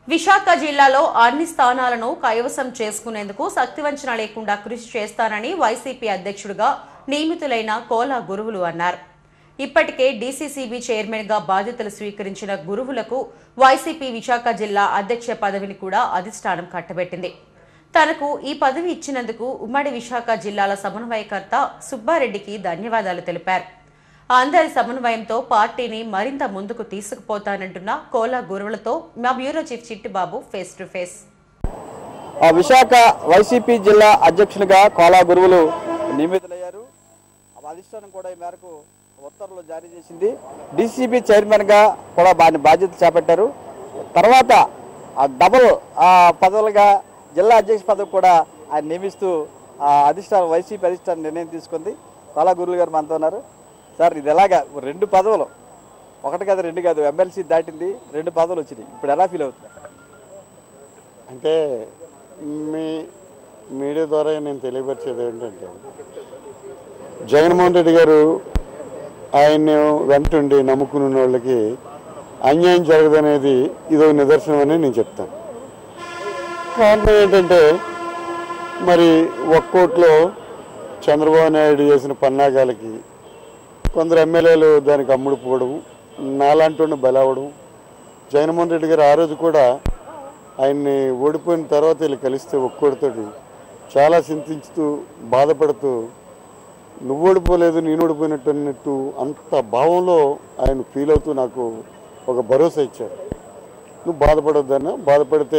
విశాఖ జిల్లాలో అన్ని స్థానాలను కైవసం చేసుకునేందుకు శక్తివంచన లేకుండా కృషి చేస్తానని వైసీపీ అధ్యక్షుడిగా నియమితులైన కోలా గురువులు అన్నారు ఇప్పటికే డీసీసీబీ చైర్మన్ గా బాధ్యతలు స్వీకరించిన గురువులకు వైసీపీ విశాఖ జిల్లా అధ్యక్ష పదవిని కూడా అధిష్టానం కట్టబెట్టింది తనకు ఈ పదవి ఇచ్చినందుకు ఉమ్మడి విశాఖ జిల్లాల సమన్వయకర్త సుబ్బారెడ్డికి ధన్యవాదాలు తెలిపారు అందరి సమన్వయంతో పార్టీని మరింత ముందుకు తీసుకుపోతానంటున్న కోలా గురువులతో మా bureau chief Chittibabu face to face ఆ విశాఖ వైసీపీ జిల్లా అధ్యక్షునిగా కోలా గురువులు నియమితులయ్యారు ఆ అధిష్టానం కూడా ఈ మేరకు ఉత్తర్వులు జారీ చేసింది డీసీబీ చైర్మన్గా కూడా వారిని బాధ్యత చేపట్టారు తర్వాత ఆ డబుల్ ఆ పదవులుగా జిల్లా అధ్యక్ష పదవి కూడా ఆయన నియమిస్తూ ఆ అధిష్టానం వైసీపీ అధిష్టానం నిర్ణయం తీసుకుంది కోలా గురువులు గారు మనతో ఉన్నారు సార్ ఇది ఎలాగా రెండు పదవులు ఒకటి కాదు రెండు కాదు ఎమ్మెల్సీ దాటింది రెండు పదవులు వచ్చినాయి ఇప్పుడు ఎలా ఫీల్ అవుతుంది అంటే మీ మీడియా ద్వారా నేను తెలియపరిచేది ఏంటంటే జగన్మోహన్ రెడ్డి గారు ఆయన్ని వెంటుండి నమ్ముకుని ఉన్న వాళ్ళకి అన్యాయం జరగదనేది ఇదో నిదర్శనం అని నేను చెప్తాను కారణం ఏంటంటే మరి ఒక్కోట్లో చంద్రబాబు నాయుడు చేసిన పన్నాగాలకి కొందరు ఎమ్మెల్యేలు దానికి అమ్ముడుపోవడం నాలాంటి బలవడం జగన్మోహన్ రెడ్డి గారు ఆ రోజు కూడా ఆయన్ని ఓడిపోయిన తర్వాత వీళ్ళు కలిస్తే ఒక్కోడితోటి చాలా చింతించుతూ బాధపడుతూ నువ్వు ఓడిపోలేదు నేను ఓడిపోయినట్టు అన్నట్టు అంత భావంలో ఆయన ఫీల్ అవుతూ నాకు ఒక భరోసా ఇచ్చారు నువ్వు బాధపడొద్దన్నా బాధపడితే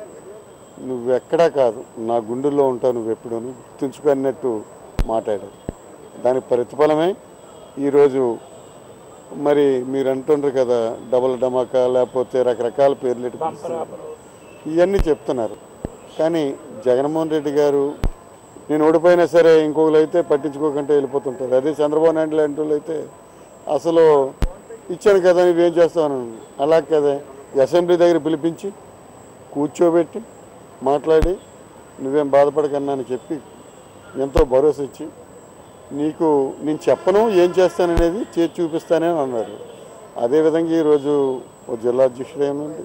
నువ్వు ఎక్కడా కాదు నా గుండెల్లో ఉంటావు నువ్వు ఎప్పుడూ గుర్తుంచుకున్నట్టు మాట్లాడారు దానికి ప్రతిఫలమే ఈరోజు మరి మీరు అంటుండ్రు కదా డబల్ డమాకా లేకపోతే రకరకాల పేర్లు ఎట్టి పిలుస్తున్నారు. ఇవన్నీ చెప్తున్నారు కానీ జగన్మోహన్ రెడ్డి గారు నేను ఓడిపోయినా సరే ఇంకొకరు అయితే పట్టించుకోకుండా వెళ్ళిపోతుంటారు అదే చంద్రబాబు నాయుడు లాంటి వాళ్ళు అయితే అసలు ఇచ్చాను కదా నువ్వేం చేస్తావు అలా కదా ఈ అసెంబ్లీ దగ్గర పిలిపించి కూర్చోబెట్టి మాట్లాడి నువ్వేం బాధపడకన్నా అని చెప్పి ఎంతో భరోసా ఇచ్చి నీకు నేను చెప్పను ఏం చేస్తాననేది చేసి చూపిస్తానని అన్నారు అదేవిధంగా ఈరోజు ఓ జిల్లా అధ్యక్షుడు ఏమనండి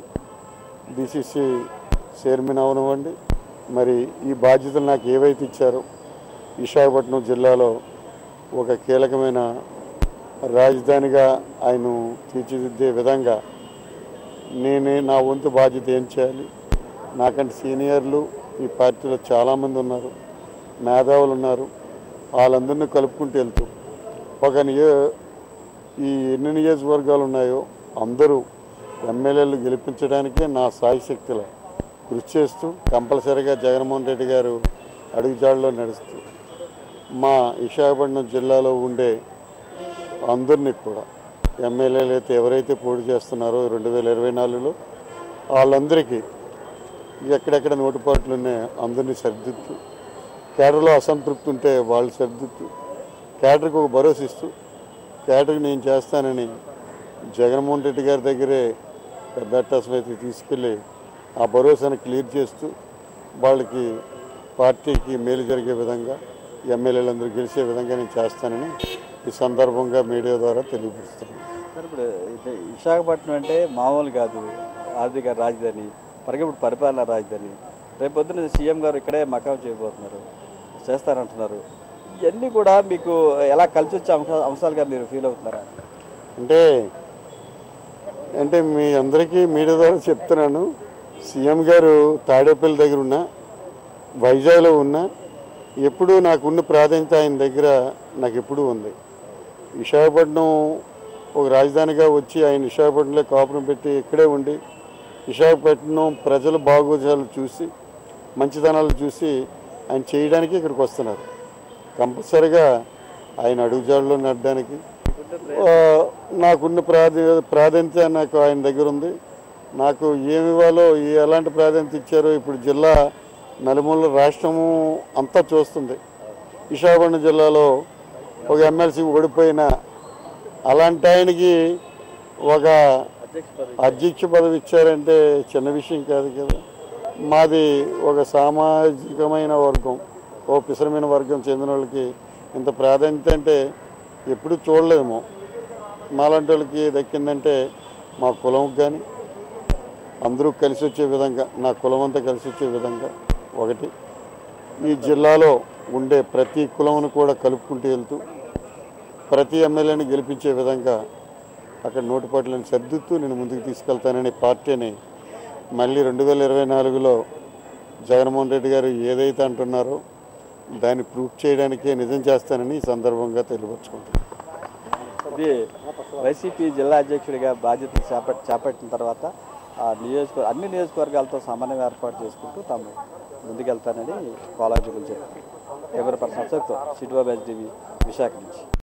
డిసిసి చైర్మన్ అవనివ్వండి మరి ఈ బాధ్యతలు నాకు ఏవైతే ఇచ్చారో విశాఖపట్నం జిల్లాలో ఒక కీలకమైన రాజధానిగా ఆయన తీర్చిదిద్దే విధంగా నేనే నా వంతు బాధ్యత ఏం చేయాలి నాకంటే సీనియర్లు ఈ పార్టీలో చాలామంది ఉన్నారు మేధావులు ఉన్నారు వాళ్ళందరినీ కలుపుకుంటూ వెళ్తూ ఒక నియో ఈ ఎన్ని నియోజకవర్గాలు ఉన్నాయో అందరూ ఎమ్మెల్యేలు గెలిపించడానికే నా సాయశక్తుల కృషి చేస్తూ కంపల్సరీగా జగన్మోహన్ రెడ్డి గారు అడుగుజాడలో నడుస్తూ మా విశాఖపట్నం జిల్లాలో ఉండే అందరినీ కూడా ఎమ్మెల్యేలు అయితే ఎవరైతే పోటీ చేస్తున్నారో రెండు వేల ఇరవై నాలుగులో వాళ్ళందరికీ ఎక్కడెక్కడ నోటుపాట్లు ఉన్నాయో అందరినీ సర్దిద్దు కేడర్లో అసంతృప్తి ఉంటే వాళ్ళు సర్దిద్దు కేడర్కి ఒక భరోసా ఇస్తూ కేడర్కి నేను చేస్తానని జగన్మోహన్ రెడ్డి గారి దగ్గరే పెద్ద అయితే తీసుకెళ్ళి ఆ భరోసాను క్లియర్ చేస్తూ వాళ్ళకి పార్టీకి మేలు జరిగే విధంగా ఎమ్మెల్యేలందరూ గెలిచే విధంగా నేను చేస్తానని ఈ సందర్భంగా మీడియా ద్వారా తెలియపరుస్తున్నాను సార్ ఇప్పుడు ఇది విశాఖపట్నం అంటే మామూలు కాదు ఆర్థిక రాజధాని పరగ ఇప్పుడు పరిపాలన రాజధాని రేపు పొద్దున్న సీఎం గారు ఇక్కడే మకాం చేయబోతున్నారు చేస్తారంటున్నారు ఇవన్నీ కూడా మీకు ఎలా కలిసి వచ్చే అంశ అంశాలుగా మీరు ఫీల్ అవుతున్నారా అంటే అంటే మీ అందరికీ మీడియా ద్వారా చెప్తున్నాను సీఎం గారు తాడేపల్లి దగ్గర ఉన్న వైజాగ్లో ఉన్న ఎప్పుడూ నాకున్న ప్రాధాన్యత ఆయన దగ్గర నాకు ఎప్పుడూ ఉంది విశాఖపట్నం ఒక రాజధానిగా వచ్చి ఆయన విశాఖపట్నంలో కాపురం పెట్టి ఇక్కడే ఉండి విశాఖపట్నం ప్రజల బాగోజాలు చూసి మంచితనాలు చూసి ఆయన చేయడానికి ఇక్కడికి వస్తున్నారు కంపల్సరిగా ఆయన అడుగుజాడలో నడడానికి ఆ, నాకున్న ప్రాధా ప్రాధాన్యత నాకు ఆయన దగ్గర ఉంది నాకు ఏమి ఇవ్వాలో ఏ- ఎలాంటి ప్రాధాన్యత ఇచ్చారో ఇప్పుడు జిల్లా నలుమూల రాష్ట్రము అంతా చూస్తుంది విశాఖపట్నం జిల్లాలో ఒక ఎమ్మెల్సీ ఓడిపోయిన అలాంటి ఆయనకి ఒక అధ్యక్ష పదవి ఇచ్చారంటే చిన్న విషయం కాదు కదా మాది ఒక సామాజికమైన వర్గం ఓ పిసరమైన వర్గం చెందిన వాళ్ళకి ఇంత ప్రాధాన్యత అంటే ఎప్పుడు చూడలేము మాలాంటి వాళ్ళకి దక్కిందంటే మా కులం కానీ అందరూ కలిసి వచ్చే విధంగా నా కులమంతా కలిసి వచ్చే విధంగా ఒకటి ఈ జిల్లాలో ఉండే ప్రతి కులమును కూడా కలుపుకుంటూ వెళ్తూ ప్రతి ఎమ్మెల్యేని గెలిపించే విధంగా అక్కడ నోటుపాట్లను సర్దుతూ నేను ముందుకు తీసుకెళ్తానని పార్టీని మళ్ళీ రెండు వేల ఇరవై నాలుగులో జగన్మోహన్ రెడ్డి గారు ఏదైతే అంటున్నారో దాన్ని ప్రూఫ్ చేయడానికే నిజం చేస్తానని ఈ సందర్భంగా తెలియపరుచుకుంటున్నాను ఇది వైసీపీ జిల్లా అధ్యక్షుడిగా బాధ్యతలు చేపట్ చేపట్టిన తర్వాత ఆ నియోజకవర్గ అన్ని నియోజకవర్గాలతో సమన్వయం ఏర్పాటు చేసుకుంటూ తాము ముందుకెళ్తానని కోలాగురులు చెప్పారు కెమెరా పర్సన్ అశోక్తో సిటీవా టీవీ విశాఖ నుంచి